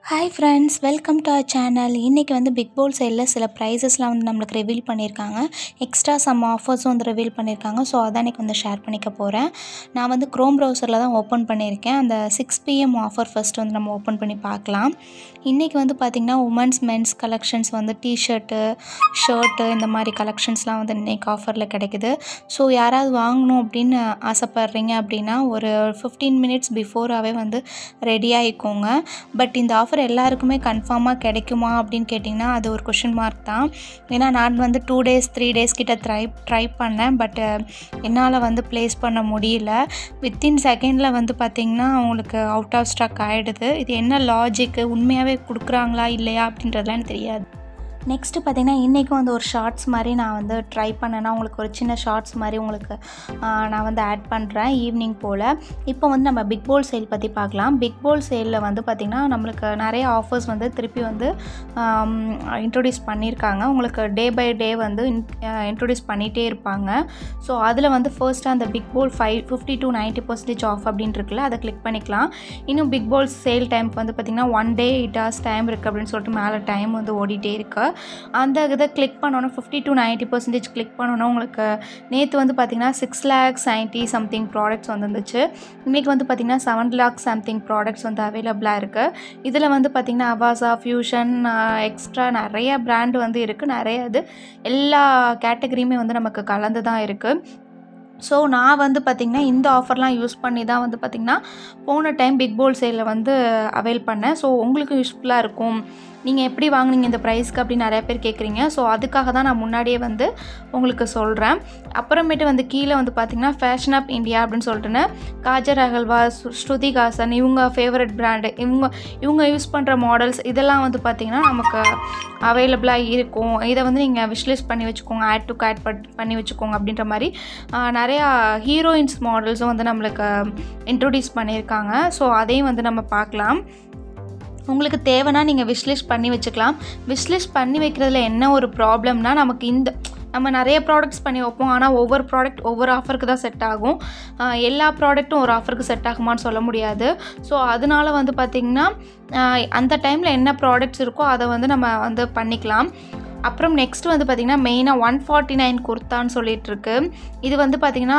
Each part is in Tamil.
hi friends welcome to our channel இன்றைக்கி வந்து பிக் போல் சைடில் சில ப்ரைஸஸ்லாம் வந்து நம்மளுக்கு ரிவீல் பண்ணியிருக்காங்க எக்ஸ்ட்ரா சம் ஆஃபர்ஸும் வந்து ரிவீல் பண்ணியிருக்காங்க ஸோ அதான் இன்றைக்கி வந்து ஷேர் பண்ணிக்க போகிறேன் நான் வந்து க்ரோம் ப்ரௌசரில் தான் ஓப்பன் பண்ணியிருக்கேன் அந்த சிக்ஸ் பிஎம் ஆஃபர் ஃபஸ்ட்டு வந்து நம்ம ஓப்பன் பண்ணி பார்க்கலாம் இன்றைக்கி வந்து பார்த்திங்கன்னா உமன்ஸ் மென்ஸ் கலெக்ஷன்ஸ் வந்து டிஷர்ட்டு ஷர்ட்டு இந்த மாதிரி கலெக்ஷன்ஸ்லாம் வந்து இன்றைக்கி ஆஃபரில் கிடைக்குது ஸோ யாராவது வாங்கணும் அப்படின்னு ஆசைப்பட்றீங்க அப்படின்னா ஒரு ஃபிஃப்டீன் மினிட்ஸ் பிஃபோராகவே வந்து ரெடி ஆகிக்கோங்க பட் இந்த ஆஃபர் எல்லாருக்குமே கன்ஃபார்மாக கிடைக்குமா அப்படின்னு கேட்டிங்கன்னா அது ஒரு கொஷின் மார்க் தான் ஏன்னா நான் வந்து டூ டேஸ் த்ரீ டேஸ் கிட்ட ட்ரை ட்ரை பண்ணேன் பட் என்னால் வந்து ப்ளேஸ் பண்ண முடியல வித்தின் செகண்டில் வந்து பார்த்திங்கன்னா உங்களுக்கு அவுட் ஆஃப் ஸ்டாக் ஆகிடுது இது என்ன லாஜிக்கு உண்மையாகவே கொடுக்குறாங்களா இல்லையா அப்படின்றதுலாம் எனக்கு தெரியாது நெக்ஸ்ட்டு பார்த்திங்கன்னா இன்றைக்கும் வந்து ஒரு ஷார்ட்ஸ் மாதிரி நான் வந்து ட்ரை பண்ணேன்னா உங்களுக்கு ஒரு சின்ன ஷார்ட்ஸ் மாதிரி உங்களுக்கு நான் வந்து ஆட் பண்ணுறேன் ஈவினிங் போல் இப்போ வந்து நம்ம பிக் போல் சேல் பற்றி பார்க்கலாம் பிக் போல் சேலில் வந்து பார்த்திங்கன்னா நம்மளுக்கு நிறைய ஆஃபர்ஸ் வந்து திருப்பி வந்து இன்ட்ரொடியூஸ் பண்ணியிருக்காங்க உங்களுக்கு டே பை டே வந்து இன்ட்ரொடியூஸ் பண்ணிகிட்டே இருப்பாங்க ஸோ அதில் வந்து ஃபர்ஸ்ட்டு அந்த big poll five fifty to ninety percentage off அப்படின்னு இருக்குல்ல அதை கிளிக் பண்ணிக்கலாம் இன்னும் பிக் போல் சேல் டைமுக்கு வந்து பார்த்திங்கன்னா one day eight hours time இருக்குது அப்படின்னு சொல்லிட்டு மேலே டைம் வந்து ஓடிட்டே இருக்குது அந்த இதை கிளிக் பண்ணோன்னா fifty to ninety percentage click பண்ணோன்னா உங்களுக்கு நேற்று வந்து பார்த்திங்கன்னா six lakhs ninety something products வந்துருந்துச்சு இன்றைக்கி வந்து பார்த்திங்கன்னா செவன் லேக் சம்திங் ப்ராடக்ட்ஸ் வந்து அவைலபிளாக இருக்குது இதில் வந்து பார்த்திங்கன்னா அவாசா ஃபியூஷன் எக்ஸ்ட்ரா நிறைய பிராண்ட் வந்து இருக்குது நிறைய இது எல்லா கேட்டகரியுமே வந்து நமக்கு கலந்து தான் இருக்குது ஸோ நான் வந்து பார்த்திங்கன்னா இந்த ஆஃபர்லாம் யூஸ் பண்ணி தான் வந்து பார்த்திங்கன்னா போன டைம் பிக் போல் சேலில் வந்து அவைல் பண்ணேன் ஸோ உங்களுக்கு யூஸ்ஃபுல்லாக இருக்கும் நீங்கள் எப்படி வாங்கினீங்க இந்த ப்ரைஸ்க்கு அப்படின்னு நிறைய பேர் கேட்குறீங்க ஸோ அதுக்காக தான் நான் முன்னாடியே வந்து உங்களுக்கு சொல்கிறேன் அப்புறமேட்டு வந்து கீழே வந்து பார்த்திங்கன்னா ஃபேஷன் அப் இந்தியா அப்படின்னு சொல்லிட்டுன்னு காஜர் அகல்வா ஸ்ருதி ஹாசன் இவங்க ஃபேவரட் பிராண்டு இவங்க இவங்க யூஸ் பண்ணுற மாடல்ஸ் இதெல்லாம் வந்து பார்த்திங்கன்னா நமக்கு அவைலபிளாக இருக்கும் இதை வந்து நீங்கள் விஷ்லிஸ்ட் பண்ணி வச்சுக்கோங்க ஆட் டு கேட் பண்ணி வச்சுக்கோங்க அப்படின்ற மாதிரி நிறையா ஹீரோயின்ஸ் மாடல்ஸும் வந்து நம்மளுக்கு இன்ட்ரொடியூஸ் பண்ணியிருக்காங்க ஸோ அதையும் வந்து நம்ம பார்க்கலாம் உங்களுக்கு தேவைன்னா நீங்கள் விஷ்லிஸ்ட் பண்ணி வச்சுக்கலாம் விஷ்லிஸ்ட் பண்ணி வைக்கிறதுல என்ன ஒரு ப்ராப்ளம்னா நமக்கு இந்த நம்ம நிறைய ப்ராடக்ட்ஸ் பண்ணி வைப்போம் ஆனால் ஒவ்வொரு ப்ராடக்ட் ஒவ்வொரு ஆஃபருக்கு தான் செட் ஆகும் எல்லா ப்ராடக்ட்டும் ஒரு ஆஃபருக்கு செட் ஆகுமான்னு சொல்ல முடியாது ஸோ அதனால வந்து பார்த்திங்கன்னா அந்த டைமில் என்ன ப்ராடக்ட்ஸ் இருக்கோ அதை வந்து நம்ம வந்து பண்ணிக்கலாம் அப்புறம் நெக்ஸ்ட் வந்து பார்த்திங்கன்னா மெயினாக ஒன் ஃபார்ட்டி நைன் குர்த்தான்னு சொல்லிட்டு இருக்கு இது வந்து பார்த்திங்கன்னா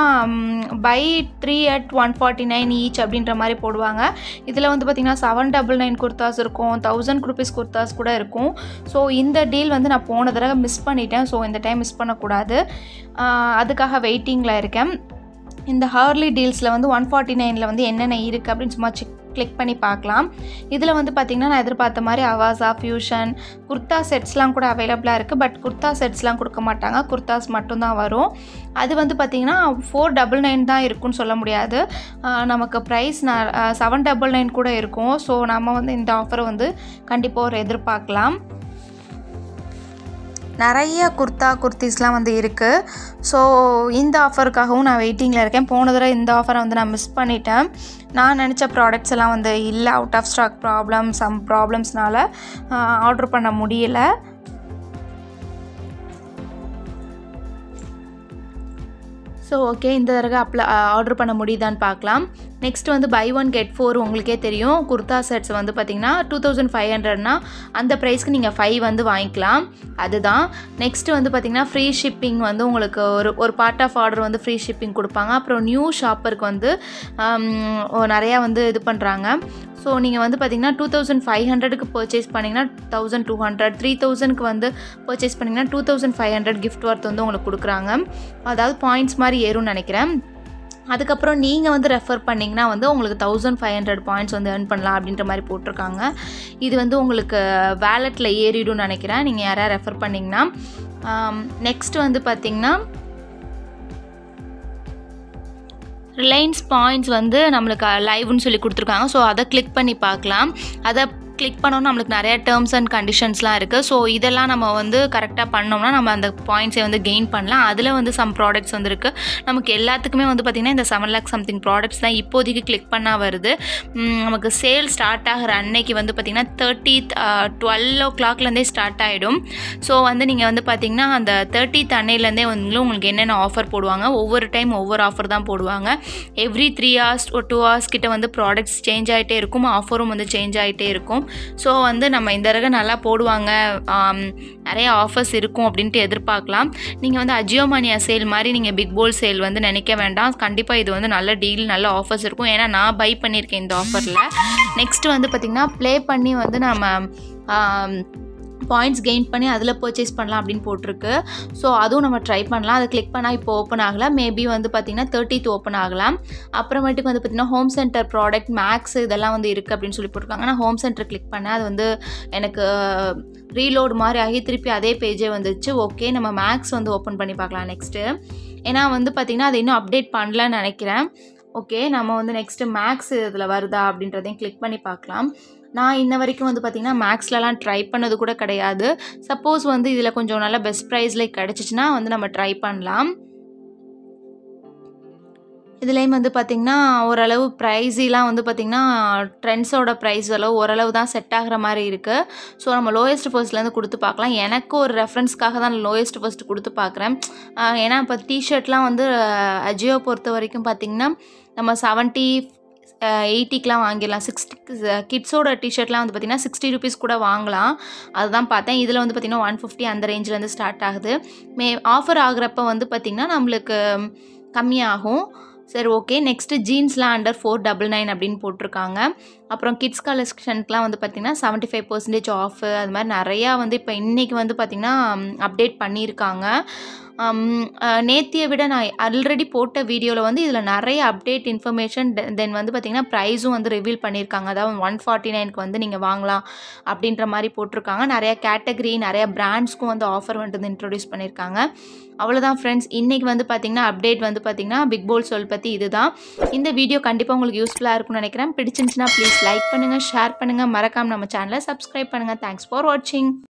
buy three at one forty nine each அப்படின்ற மாதிரி போடுவாங்க இதில் வந்து பார்த்திங்கன்னா செவன் டபுள் நைன் குர்த்தாஸ் இருக்கும் தௌசண்ட் ருபீஸ் குர்த்தாஸ் கூட இருக்கும் ஸோ இந்த டீல் வந்து நான் போன தடவை மிஸ் பண்ணிட்டேன் ஸோ இந்த டைம் மிஸ் பண்ணக்கூடாது அதுக்காக வெயிட்டிங்கில் இருக்கேன் இந்த ஹார்லி டீல்ஸில் வந்து ஒன் ஃபார்ட்டி நைனில் வந்து என்னென்ன இருக்குது அப்படின்னு சும்மா செக் கிளிக் பண்ணி பார்க்கலாம் இதில் வந்து பார்த்திங்கன்னா நான் எதிர்பார்த்த மாதிரி அவாசா ஃபியூஷன் குர்த்தா செட்ஸ்லாம் கூட அவைலபிளாக இருக்குது பட் குர்த்தா செட்ஸ்லாம் கொடுக்க மாட்டாங்க குர்த்தாஸ் மட்டும்தான் வரும் அது வந்து பார்த்திங்கன்னா ஃபோர் டபுள் நைன் தான் இருக்குன்னு சொல்ல முடியாது நமக்கு ப்ரைஸ் நான் செவன் டபுள் நைன் கூட இருக்கும் ஸோ நம்ம வந்து இந்த ஆஃபரை வந்து கண்டிப்பாக ஒரு எதிர்பார்க்கலாம் நிறைய குர்த்தா குர்த்திஸ்லாம் வந்து இருக்குது ஸோ இந்த ஆஃபருக்காகவும் நான் வெயிட்டிங்கில் இருக்கேன் போன தடவை இந்த ஆஃபரை வந்து நான் மிஸ் பண்ணிட்டேன் நான் நினச்ச ப்ராடக்ட்ஸ் எல்லாம் வந்து இல்லை out of stock problem some ப்ராப்ளம்ஸ்னால ஆர்டர் பண்ண முடியல ஸோ ஓகே இந்த தடவை அப்ளை ஆர்டர் பண்ண முடியுதான்னு பார்க்கலாம் நெக்ஸ்ட் வந்து பை ஒன் கெட் ஃபோர் உங்களுக்கே தெரியும் குர்தா செட்ஸ் வந்து பார்த்திங்கன்னா டூ தௌசண்ட் ஃபைவ் ஹண்ட்ரட்னா அந்த ப்ரைஸ்க்கு நீங்கள் ஃபைவ் வந்து வாங்கிக்கலாம் அதுதான் நெக்ஸ்ட் வந்து பார்த்திங்கன்னா ஃப்ரீ ஷிப்பிங் வந்து உங்களுக்கு ஒரு ஒரு பார்ட் ஆஃப் ஆர்டர் வந்து ஃப்ரீ ஷிப்பிங் கொடுப்பாங்க அப்புறம் நியூ ஷாப்பருக்கு வந்து நிறையா வந்து இது பண்ணுறாங்க ஸோ நீங்கள் வந்து பார்த்திங்கன்னா டூ தௌசண்ட் ஃபைவ் ஹண்ட்ரடுக்கு பர்ச்சேஸ் பண்ணிங்கன்னா தௌசண்ட் டூ ஹண்ட்ரட் த்ரீ தௌசண்ட்க்கு வந்து பர்ச்சேஸ் பண்ணிங்கன்னா two thousand five hundred gift worth வந்து உங்களுக்கு கொடுக்குறாங்க அதாவது பாயிண்ட்ஸ் மாதிரி ஏறும்னு நினைக்கிறேன் அதுக்கப்புறம் நீங்கள் வந்து ரெஃபர் பண்ணிங்கன்னா வந்து உங்களுக்கு தௌசண்ட் ஃபைவ் ஹண்ட்ரட் பாயிண்ட்ஸ் வந்து ஏர்ன் பண்ணலாம் அப்படின்ற மாதிரி போட்டிருக்காங்க இது வந்து உங்களுக்கு வேலெட்டில் ஏறிடும்னு நினைக்கிறேன் நீங்கள் யாராவது ரெஃபர் பண்ணிங்கன்னா நெக்ஸ்ட் வந்து பார்த்திங்கன்னா ரிலையன்ஸ் பாயிண்ட்ஸ் வந்து நம்மளுக்கு லைவ்னு சொல்லி கொடுத்துருக்காங்க ஸோ அதை கிளிக் பண்ணி பார்க்கலாம் அதை கிளிக் பண்ணோன்னா நம்மளுக்கு நிறைய டேர்ம்ஸ் அண்ட் கண்டிஷன்ஸ்லாம் இருக்குது ஸோ இதெல்லாம் நம்ம வந்து கரெக்டாக பண்ணோம்னா நம்ம அந்த பாயிண்ட்ஸை வந்து கெயின் பண்ணலாம் அதில் வந்து சம் ப்ராடக்ட்ஸ் வந்து இருக்குது நமக்கு எல்லாத்துக்குமே வந்து பார்த்திங்கன்னா இந்த செவன் லேக் சம்திங் ப்ராடக்ட்ஸ் தான் இப்போதைக்கு கிளிக் பண்ணால் வருது நமக்கு சேல் ஸ்டார்ட் ஆகிற அன்னைக்கு வந்து பார்த்திங்கன்னா தேர்ட்டித் டுவெல் ஓ கிளாக்லேருந்தே ஸ்டார்ட் ஆகிடும் ஸோ வந்து நீங்கள் வந்து பார்த்திங்கன்னா அந்த தேர்ட்டித் அன்னையிலேருந்தே வந்து உங்களுக்கு என்னென்ன ஆஃபர் போடுவாங்க ஒவ்வொரு டைம் ஒவ்வொரு ஆஃபர் தான் போடுவாங்க எவ்ரி த்ரீ ஹவர்ஸ் ஒரு டூ ஹவர்ஸ் கிட்ட வந்து ப்ராடக்ட்ஸ் சேஞ்ச் ஆகிட்டே இருக்கும் ஆஃபரும் வந்து சேஞ்ச் ஆகிட்டே இருக்கும் ஸோ வந்து நம்ம இந்த தடவை நல்லா போடுவாங்க ஆம், நிறைய ஆஃபர்ஸ் இருக்கும் அப்படின்ட்டு எதிர்பார்க்கலாம் நீங்கள் வந்து அஜியோமானியா சேல் மாதிரி நீங்கள் பிக் போல் சேல் வந்து நினைக்க வேண்டாம் கண்டிப்பாக இது வந்து நல்ல டீல் நல்ல ஆஃபர்ஸ் இருக்கும் ஏன்னா நான் பை பண்ணியிருக்கேன் இந்த ஆஃபரில் நெக்ஸ்ட் வந்து பார்த்திங்கன்னா ப்ளே பண்ணி வந்து நம்ம பாயிண்ட்ஸ் கெயின் பண்ணி அதில் பர்ச்சேஸ் பண்ணலாம் அப்படின்னு போட்டிருக்கு ஸோ அதுவும் நம்ம ட்ரை பண்ணலாம் அதை கிளிக் பண்ணால் இப்போ ஓப்பன் ஆகலாம் மேபி வந்து பார்த்திங்கன்னா தேர்ட்டித் ஓப்பன் ஆகலாம் அப்புறமேட்டுக்கு வந்து பார்த்திங்கன்னா ஹோம் சென்டர் ப்ராடக்ட் மேக்ஸ் இதெல்லாம் வந்து இருக்குது அப்படின்னு சொல்லி போட்டிருக்காங்க நான் ஹோம் சென்டர் கிளிக் பண்ணேன் அது வந்து எனக்கு ரீலோட் மாதிரி ஆகி திருப்பி அதே பேஜே வந்துச்சு ஓகே நம்ம மேக்ஸ் வந்து ஓப்பன் பண்ணி பார்க்கலாம் நெக்ஸ்ட்டு ஏன்னா வந்து பார்த்திங்கன்னா அது இன்னும் அப்டேட் பண்ணலன்னு நினைக்கிறேன் ஓகே நம்ம வந்து நெக்ஸ்ட்டு மேக்ஸ் இதில் வருதா அப்படின்றதையும் கிளிக் பண்ணி பார்க்கலாம் நான் இன்ன வரைக்கும் வந்து பார்த்திங்கன்னா மேக்ஸ்லலாம் ட்ரை பண்ணது கூட கிடையாது சப்போஸ் வந்து இதில் கொஞ்சம் நல்ல பெஸ்ட் ப்ரைஸில் கிடச்சிச்சின்னா வந்து நம்ம ட்ரை பண்ணலாம் இதுலேயும் வந்து பார்த்திங்கன்னா ஓரளவு ப்ரைஸிலாம் வந்து பார்த்திங்கன்னா ட்ரெண்ட்ஸோட ப்ரைஸ் அளவு ஓரளவு தான் செட் ஆகிற மாதிரி இருக்குது ஸோ நம்ம லோயஸ்ட் ஃபர்ஸ்ட்லேருந்து கொடுத்து பார்க்கலாம் எனக்கு ஒரு ரெஃபரன்ஸ்க்காக தான் நான் லோயஸ்ட் ஃபர்ஸ்ட் கொடுத்து பார்க்குறேன் ஆஹ் ஏன்னா இப்போ டிஷர்ட்லாம் வந்து அஜியோ பொறுத்த வரைக்கும் பார்த்திங்கன்னா நம்ம செவன்ட்டி எயிட்டிக்கெலாம் வாங்கிடலாம் சிக்ஸ்டி கிட்ஸோட டிஷர்ட்லாம் வந்து பார்த்திங்கன்னா சிக்ஸ்டி ருபீஸ் கூட வாங்கலாம் அதுதான் பார்த்தேன் இதில் வந்து பார்த்திங்கன்னா ஒன் ஃபிஃப்டி அந்த ரேஞ்சிலேருந்து ஸ்டார்ட் ஆகுது மே ஆஃபர் ஆகுறப்ப வந்து பார்த்திங்கன்னா நம்மளுக்கு கம்மியாகும் சரி ஓகே நெக்ஸ்ட்டு ஜீன்ஸ்லாம் அண்டர் ஃபோர் டபுள் நைன் அப்படின்னு போட்டிருக்காங்க அப்புறம் கிட்ஸ் கலெக்ஷனுக்குலாம் வந்து பார்த்திங்கன்னா செவன்ட்டி ஃபைவ் பர்சன்டேஜ் ஆஃபு அது மாதிரி நிறையா வந்து இப்போ இன்றைக்கி வந்து பார்த்திங்கன்னா அப்டேட் பண்ணியிருக்காங்க நேத்தியை விட நான் ஆல்ரெடி போட்ட வீடியோவில் வந்து இதில் நிறைய அப்டேட் இன்ஃபர்மேஷன் தென் வந்து பார்த்திங்கன்னா ப்ரைஸும் வந்து ரிவீல் பண்ணியிருக்காங்க அதாவது ஒன் ஃபார்ட்டி நைனுக்கு வந்து நீங்கள் வாங்கலாம் அப்படின்ற மாதிரி போட்டிருக்காங்க நிறைய கேட்டகரி நிறைய பிராண்ட்ஸ்க்கும் வந்து ஆஃபர் வந்து இன்ட்ரொடியூஸ் பண்ணியிருக்காங்க அவ்வளோதான் ஃப்ரெண்ட்ஸ் இன்றைக்கி வந்து பார்த்திங்கன்னா அப்டேட் வந்து பார்த்திங்கன்னா பிக் போல் சொல் பற்றி இதுதான் இந்த வீடியோ கண்டிப்பாக உங்களுக்கு யூஸ்ஃபுல்லாக இருக்கும்னு நினைக்கிறேன் பிடிச்சிருந்துச்சுன்னா ப்ளீஸ் லைக் பண்ணுங்கள் ஷேர் பண்ணுங்கள் மறக்காம நம்ம சேனலை சப்ஸ்கிரைப் பண்ணுங்கள் தேங்க்ஸ் ஃபார் வாட்சிங்